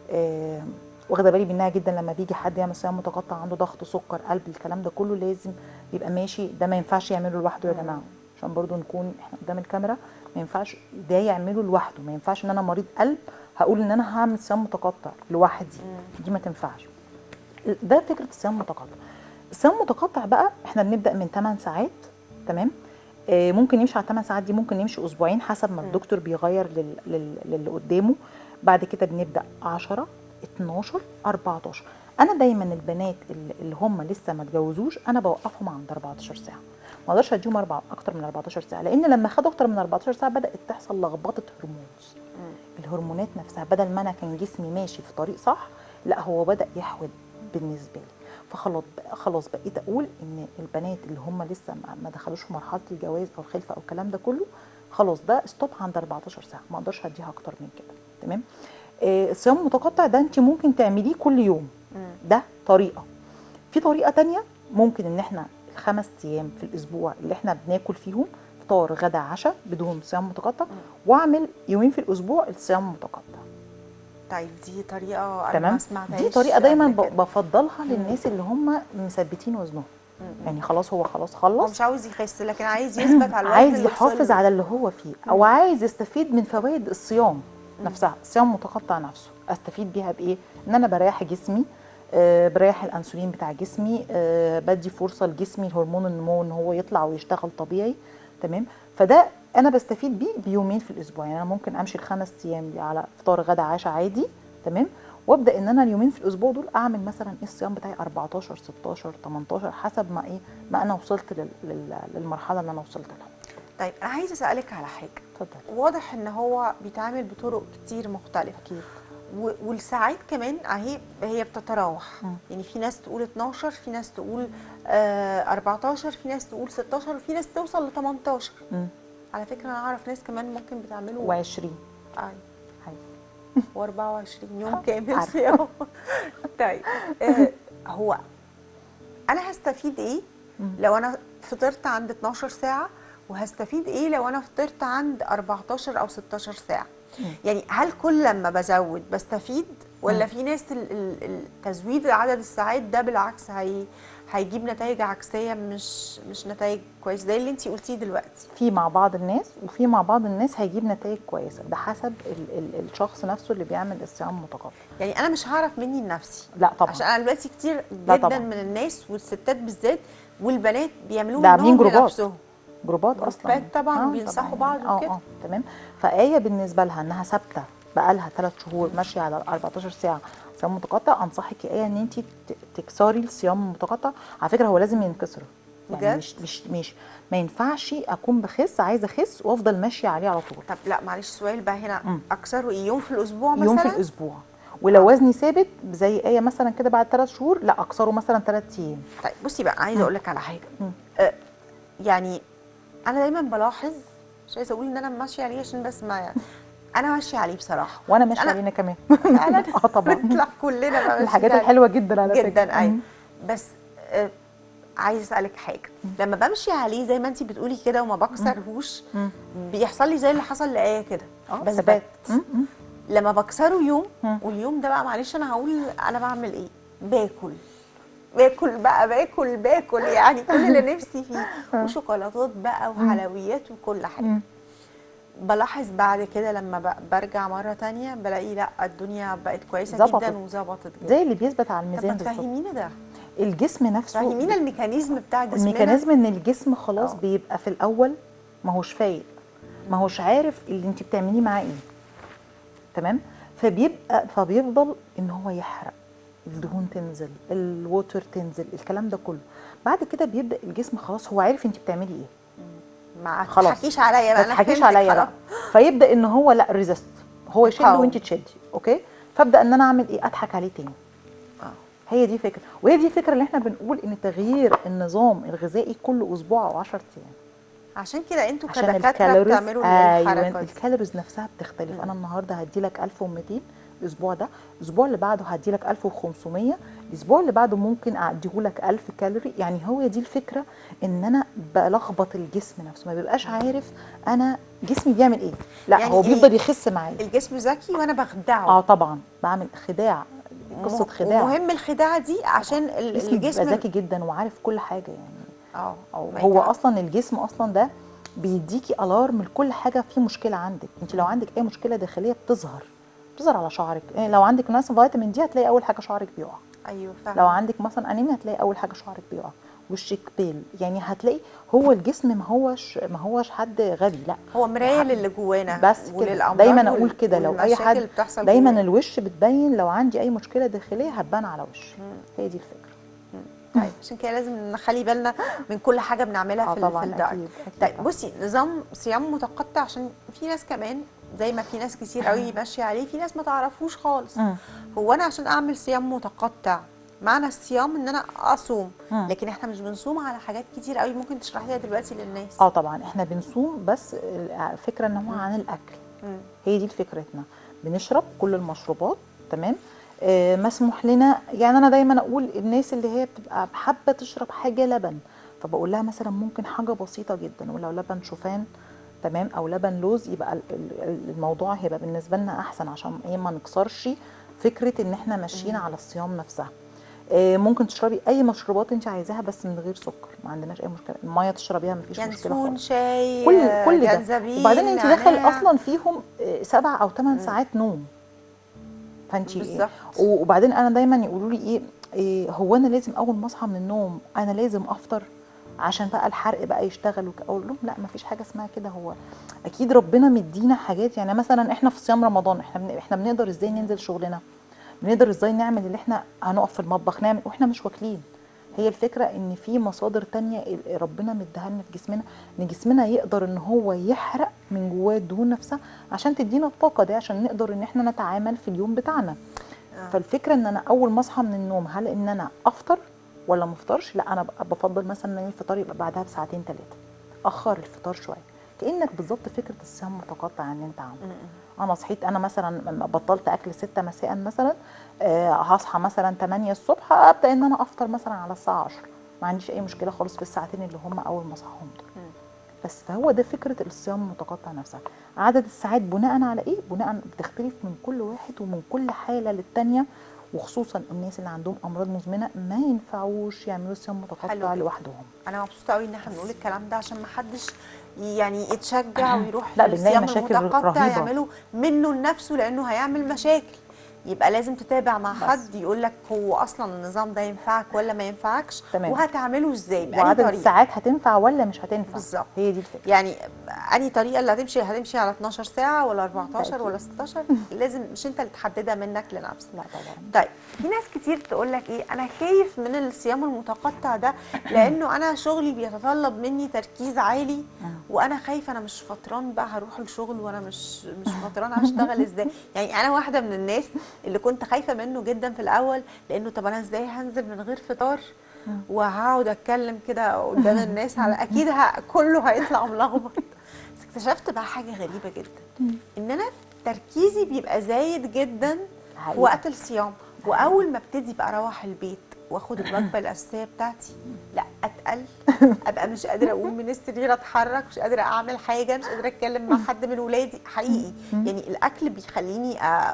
آه واخده بالي منها جدا لما بيجي حد يعمل صيام متقطع عنده ضغط سكر قلب الكلام ده كله لازم يبقى ماشي ده ما ينفعش يعمله لوحده يا جماعه عشان برضو نكون احنا قدام الكاميرا ما ينفعش ده يعمله لوحده ما ينفعش ان انا مريض قلب هقول ان انا هعمل صيام متقطع لوحدي دي ما تنفعش ده فكره الصيام المتقطع الصيام المتقطع بقى احنا بنبدا من 8 ساعات تمام آه، ممكن يمشي على 8 ساعات دي ممكن يمشي اسبوعين حسب ما الدكتور بيغير لل- لل- للي قدامه بعد كده بنبدا 10 12 14 انا دايما البنات اللي اللي هم لسه ما اتجوزوش انا بوقفهم عند 14 ساعه ما اقدرش اديهم اربع اكتر من 14 ساعه لان لما خدوا اكتر من 14 ساعه بدات تحصل لخبطه هرمونز الهرمونات نفسها بدل ما انا كان جسمي ماشي في طريق صح لا هو بدا يحود بالنسبه لي فخلاص خلاص بقيت اقول ان البنات اللي هم لسه ما- ما دخلوش في مرحله الجواز او الخلفه او الكلام ده كله خلاص ده ستوب عند 14 ساعه ما اقدرش اديها اكتر من كده تمام آه، الصيام المتقطع ده انت ممكن تعمليه كل يوم ده طريقه في طريقه تانية ممكن ان احنا الخمس ايام في الاسبوع اللي احنا بناكل فيهم فطار غدا عشاء بدون صيام متقطع واعمل يومين في الاسبوع الصيام المتقطع طيب دي طريقه انا تمام ما سمعتهاش دي طريقه دايما قبل ب- كده. بفضلها للناس اللي هم مثبتين وزنهم يعني خلاص هو خلاص هو خلص مش عاوز يخس لكن عايز يثبت على الوزن عايز اللي وصل يحافظ له. على اللي هو فيه او عايز يستفيد من فوائد الصيام نفسها الصيام متقطع نفسه استفيد بيها بايه ان انا بريح جسمي آه بريح الانسولين بتاع جسمي آه بدي فرصه لجسمي هرمون النمو ان هو يطلع ويشتغل طبيعي تمام فده انا بستفيد بيه بيومين في الاسبوع يعني انا ممكن امشي الخمس ايام دي على فطار غدا عشاء عادي تمام وابدا ان انا اليومين في الاسبوع دول اعمل مثلا ايه الصيام بتاعي 14 16 18 حسب ما ايه ما انا وصلت لل... لل... للمرحله اللي انا وصلت لها طيب انا عايزه اسالك على حاجه اتفضل واضح ان هو بيتعامل بطرق كتير مختلفه اكيد و- والساعات كمان اهي هي بتتراوح مم. يعني في ناس تقول 12 في ناس تقول آه 14 في ناس تقول 16 وفي ناس توصل ل 18 مم. على فكره انا اعرف ناس كمان ممكن بتعملوا و20 آه. حاجه و24 يوم آه، كامل عارفة. صيام طيب آه هو انا هستفيد ايه مم. لو انا فطرت عند 12 ساعه وهستفيد ايه لو انا فطرت عند 14 او 16 ساعه يعني هل كل لما بزود بستفيد ولا في ناس ال- ال- التزويد عدد الساعات ده بالعكس هي هيجيب نتائج عكسيه مش مش نتائج كويس زي اللي انت قلتيه دلوقتي في مع بعض الناس وفي مع بعض الناس هيجيب نتائج كويسه ده حسب ال ال الشخص نفسه اللي بيعمل الصيام متقطع يعني انا مش هعرف مني لنفسي لا طبعا عشان انا دلوقتي كتير لا جدا طبعا. من الناس والستات بالذات والبنات بيعملوها ده عاملين منهم جروبات. لنفسهم. جروبات اصلا جروبات طبعاً آه بينصحوا طبعاً. بعض اه وكده. اه تمام فآية بالنسبه لها انها ثابته بقالها ثلاث شهور ماشيه على 14 ساعه صيام متقطع انصحك يا ايه ان انت تكسري الصيام المتقطع على فكره هو لازم ينكسر يعني بجد؟ مش مش مش ما ينفعش اكون بخس عايزه اخس وافضل ماشيه عليه على طول طب لا معلش سؤال بقى هنا مم. اكثره ايه يوم في الاسبوع مثلا يوم في الاسبوع ولو وزني ثابت زي ايه مثلا كده بعد ثلاث شهور لا اكسره مثلا ثلاث ايام طيب بصي بقى عايزه اقول لك على حاجه مم. أه يعني انا دايما بلاحظ مش عايزه اقول ان انا ماشيه عليه عشان بس ما يعني انا ماشيه عليه بصراحه وانا ماشيه أنا- علينا كمان فعلا اه طبعا نطلع كلنا بقى ماشيين الحاجات عليه. الحلوه جدا على فكره جدا ايوه مم. بس آه، عايزه اسالك حاجه لما بمشي عليه زي ما انت بتقولي كده وما بكسرهوش مم. بيحصل لي زي اللي حصل لايه كده اه بس ثبات بت. مم. مم. لما بكسره يوم مم. واليوم ده بقى معلش انا هقول انا بعمل ايه باكل باكل بقى باكل باكل يعني كل اللي نفسي فيه وشوكولاتات بقى وحلويات وكل حاجه مم. بلاحظ بعد كده لما ب- برجع مره تانية بلاقي لا الدنيا بقت كويسه ظبطت. جدا وظبطت جدا زي اللي بيثبت على طب ما الميزان بالظبط تفهمينا ده الجسم نفسه فهمينا الميكانيزم بتاع جسمنا الميكانيزم ان الجسم خلاص اه. بيبقى في الاول ما هوش فايق ما هوش عارف اللي انت بتعمليه معاه ايه تمام فبيبقى فبيفضل ان هو يحرق الدهون تنزل الووتر تنزل الكلام ده كله بعد كده بيبدا الجسم خلاص هو عارف انت بتعملي ايه ما خلاص. تضحكيش عليا ما بقى أنا تضحكيش فهمتك عليا بقى خلاص. فيبدا ان هو لا ريزست هو يشد أو. وانت تشدي اوكي فابدا ان انا اعمل ايه اضحك عليه تاني آه. هي دي فكره وهي دي الفكره اللي احنا بنقول ان تغيير النظام الغذائي كل اسبوع او 10 ايام عشان كده انتوا عشان كدكاتره الكالوريز بتعملوا ايوه الحركه دي الكالوريز نفسها بتختلف انا النهارده هدي لك 1200 الاسبوع ده الاسبوع اللي بعده هدي لك 1500 الاسبوع اللي بعده ممكن اديه لك 1000 كالوري يعني هو دي الفكره ان انا بلخبط الجسم نفسه ما بيبقاش عارف انا جسمي بيعمل ايه لا يعني هو إيه؟ بيفضل يخس معايا الجسم ذكي وانا بخدعه اه طبعا بعمل خداع قصه خداع ومهم الخداعه دي عشان ال- جسمي بيبقى الجسم ذكي جدا وعارف كل حاجه يعني اه أو ما هو يتعب. اصلا الجسم اصلا ده بيديكي الارم لكل حاجه في مشكله عندك انت لو عندك اي مشكله داخليه بتظهر بتظهر على شعرك إيه لو عندك مثلا فيتامين دي هتلاقي اول حاجه شعرك بيقع ايوه فاهم لو عندك مثلا انيميا هتلاقي اول حاجه شعرك بيقع وشك بيل يعني هتلاقي هو الجسم ما هوش ما هوش حد غبي لا هو مرايه للي جوانا بس كده وللأمراض دايما وال- اقول كده لو اي والمشاكل حد اللي بتحصل دايما جوانا. الوش بتبين لو عندي اي مشكله داخليه هتبان على وشي هي دي الفكره طيب عشان كده لازم نخلي بالنا من كل حاجه بنعملها آه في ال- طبعاً، في الدايت أكيد، أكيد طيب طبعاً. بصي نظام صيام متقطع عشان في ناس كمان زي ما في ناس كتير قوي ماشيه عليه في ناس ما تعرفوش خالص مم. هو انا عشان اعمل صيام متقطع معنى الصيام ان انا اصوم مم. لكن احنا مش بنصوم على حاجات كتير قوي ممكن تشرحيها دلوقتي للناس اه طبعا احنا بنصوم بس الفكره ان هو عن الاكل مم. هي دي فكرتنا بنشرب كل المشروبات تمام آه مسموح لنا يعني انا دايما اقول الناس اللي هي بتبقى حابه تشرب حاجه لبن فبقول لها مثلا ممكن حاجه بسيطه جدا ولو لبن شوفان تمام او لبن لوز يبقى ال- ال- الموضوع هيبقى بالنسبه لنا احسن عشان ايه ما نكسرش فكره ان احنا ماشيين على الصيام نفسها آه، ممكن تشربي اي مشروبات انت عايزاها بس من غير سكر ما عندناش اي مشكله الميه تشربيها مفيش مشكله ينسون خالص شاي كل آه، كل ده جنزبيل وبعدين انت داخل نعناع. اصلا فيهم آه، سبع او ثمان ساعات نوم فانت بالظبط. وبعدين انا دايما يقولوا لي ايه, إيه هو انا لازم اول ما اصحى من النوم انا لازم افطر عشان بقى الحرق بقى يشتغل وك- اقول لهم لا ما فيش حاجه اسمها كده هو اكيد ربنا مدينا حاجات يعني مثلا احنا في صيام رمضان احنا بن... احنا بنقدر ازاي ننزل شغلنا بنقدر ازاي نعمل اللي احنا هنقف في المطبخ نعمل واحنا مش واكلين هي الفكره ان في مصادر تانية ال- ربنا مديها لنا في جسمنا ان جسمنا يقدر ان هو يحرق من جواه الدهون نفسها عشان تدينا الطاقه دي عشان نقدر ان احنا نتعامل في اليوم بتاعنا آه. فالفكره ان انا اول ما اصحى من النوم هل ان انا افطر ولا ما افطرش لا انا بقى بفضل مثلا ان الفطار يبقى بعدها بساعتين ثلاثه اخر الفطار شويه كانك بالظبط فكره الصيام متقطع ان انت عامل انا صحيت انا مثلا لما بطلت اكل 6 مساء مثلا آه هصحى مثلا 8 الصبح ابدا ان انا افطر مثلا على الساعه 10 ما عنديش اي مشكله خالص في الساعتين اللي هم اول ما اصحاهم دول بس فهو ده فكره الصيام المتقطع نفسها عدد الساعات بناء على ايه بناء بتختلف من كل واحد ومن كل حاله للتانيه وخصوصا الناس اللي عندهم امراض مزمنه ما ينفعوش يعملوا صيام حلو متقطع جدا. لوحدهم انا مبسوطه قوي ان احنا بنقول الكلام ده عشان ما حدش يعني يتشجع ويروح لا، بنلاقي للصيام مشاكل المتقطع رهيبة. يعمله منه لنفسه لانه هيعمل مشاكل يبقى لازم تتابع مع بس. حد يقول لك هو اصلا النظام ده ينفعك ولا ما ينفعش تمام. وهتعمله ازاي بأي وعدد طريقه الساعات هتنفع ولا مش هتنفع بالظبط. هي دي الفكره يعني انهي طريقه اللي هتمشي هتمشي على 12 ساعه ولا 14 أكيد. ولا 16 لازم مش انت اللي تحددها منك لنفسك لا طبعا طيب في ناس كتير تقول لك ايه انا خايف من الصيام المتقطع ده لانه انا شغلي بيتطلب مني تركيز عالي وانا خايفه انا مش فطران بقى هروح الشغل وانا مش مش فطران هشتغل ازاي يعني انا واحده من الناس اللي كنت خايفه منه جدا في الاول لانه طب انا ازاي هنزل من غير فطار وهقعد اتكلم كده قدام الناس على اكيد ه... كله هيطلع ملخبط بس اكتشفت بقى حاجه غريبه جدا ان انا تركيزي بيبقى زايد جدا في حقيقي. وقت الصيام واول ما ابتدي بقى اروح البيت واخد الوجبه الاساسيه بتاعتي لا اتقل ابقى مش قادره اقوم من السرير اتحرك مش قادره اعمل حاجه مش قادره اتكلم مع حد من ولادي حقيقي يعني الاكل بيخليني أ-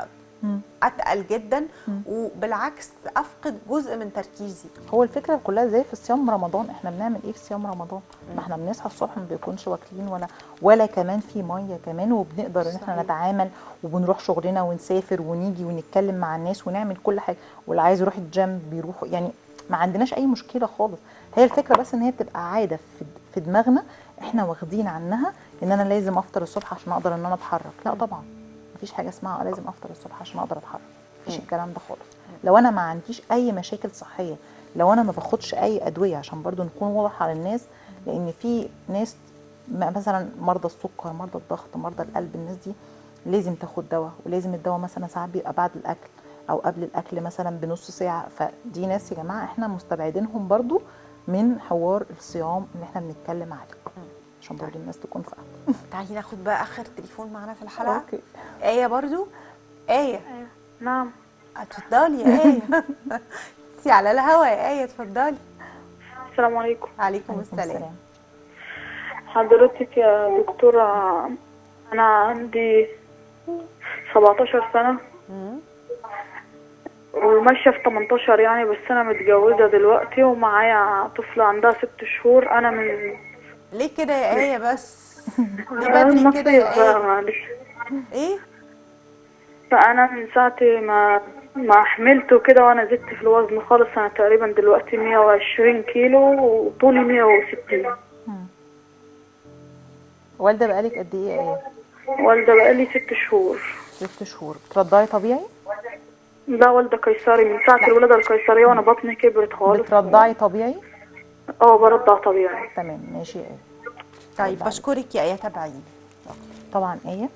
اتقل جدا وبالعكس افقد جزء من تركيزي هو الفكره كلها زي في صيام رمضان احنا بنعمل ايه في صيام رمضان ما احنا بنصحى الصبح ما بيكونش واكلين ولا ولا كمان في ميه كمان وبنقدر ان احنا صحيح. نتعامل وبنروح شغلنا ونسافر ونيجي ونتكلم مع الناس ونعمل كل حاجه واللي عايز يروح الجيم بيروح يعني ما عندناش اي مشكله خالص هي الفكره بس ان هي بتبقى عاده في في دماغنا احنا واخدين عنها ان انا لازم افطر الصبح عشان اقدر ان انا اتحرك لا طبعا مفيش حاجه اسمها لازم افطر الصبح عشان اقدر اتحرك مفيش الكلام ده خالص لو انا ما عنديش اي مشاكل صحيه لو انا ما باخدش اي ادويه عشان برضو نكون واضح على الناس لان في ناس م- مثلا مرضى السكر مرضى الضغط مرضى القلب الناس دي لازم تاخد دواء ولازم الدواء مثلا ساعات بيبقى بعد الاكل او قبل الاكل مثلا بنص ساعه فدي ناس يا جماعه احنا مستبعدينهم برضو من حوار الصيام اللي احنا بنتكلم عليه عشان برضو الناس تكون فاهمه تعالي ناخد بقى اخر تليفون معانا في الحلقه اوكي ايه برضو ايه نعم اتفضلي يا ايه انتي على الهوا يا ايه اتفضلي السلام عليكم عليكم عليكم السلام حضرتك يا دكتورة أنا عندي 17 سنة مم. وماشية في 18 يعني بس أنا متجوزة دلوقتي ومعايا طفلة عندها ست شهور أنا من ليه كده يا ايه بس ليه بدري كده يا المصيف بقى ايه معلش ايه فأنا من ساعة ما ما حملت كده وأنا زدت في الوزن خالص أنا تقريبا دلوقتي 120 كيلو وطولي 160 والده بقالك قد ايه ايه والدة بقالي ست شهور ست شهور بترضعي طبيعي لا والدة قيصري من ساعة الولادة القيصرية وأنا بطني كبرت خالص بترضعي طبيعي اه برضع طبيعي تمام ماشي ايه طيب بشكرك يا ايه تابعيني طبعا ايه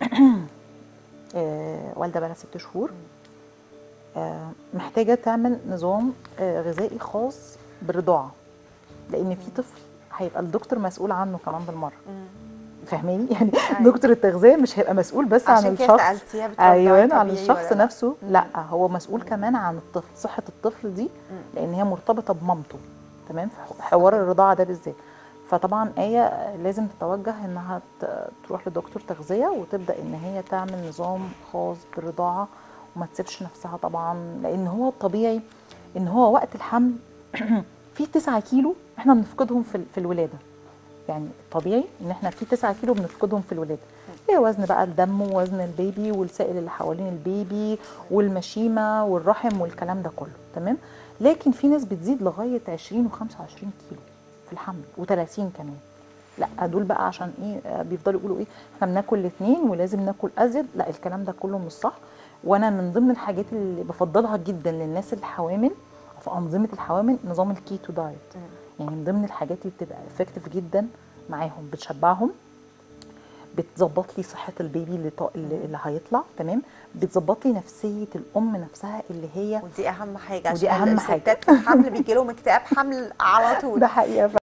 آه، والده بقى ست شهور آه، محتاجه تعمل نظام آه، غذائي خاص بالرضاعه لان في طفل هيبقى الدكتور مسؤول عنه كمان بالمره فاهماني يعني أيوة. دكتور التغذيه مش هيبقى مسؤول بس عن عشان كده الشخص سالتيها بترضعي ايوه عن طبيعي الشخص ولا لا؟ نفسه لا هو مسؤول كمان عن الطفل صحه الطفل دي لان هي مرتبطه بمامته تمام في حوار الرضاعه ده بالذات فطبعا ايه لازم تتوجه انها ت- تروح لدكتور تغذيه وتبدا ان هي تعمل نظام خاص بالرضاعه وما تسيبش نفسها طبعا لان هو الطبيعي ان هو وقت الحمل في 9 كيلو احنا بنفقدهم في ال- في الولاده يعني طبيعي ان احنا في 9 كيلو بنفقدهم في الولاده هي وزن بقى الدم ووزن البيبي والسائل اللي حوالين البيبي والمشيمه والرحم والكلام ده كله تمام لكن في ناس بتزيد لغايه 20 و25 كيلو في الحمل و30 كمان لا دول بقى عشان ايه آه، بيفضلوا يقولوا ايه احنا بناكل الاثنين ولازم ناكل ازيد لا الكلام ده كله مش صح وانا من ضمن الحاجات اللي بفضلها جدا للناس الحوامل في انظمه الحوامل نظام الكيتو دايت يعني من ضمن الحاجات اللي بتبقى افكتيف جدا معاهم بتشبعهم بتظبط لي صحه البيبي اللي, طا... اللي اللي هيطلع تمام بتظبط لي نفسيه الام نفسها اللي هي ودي اهم حاجه ودي عشان أهم حاجة. الستات في الحمل بيجي لهم اكتئاب حمل على طول ده حقيقه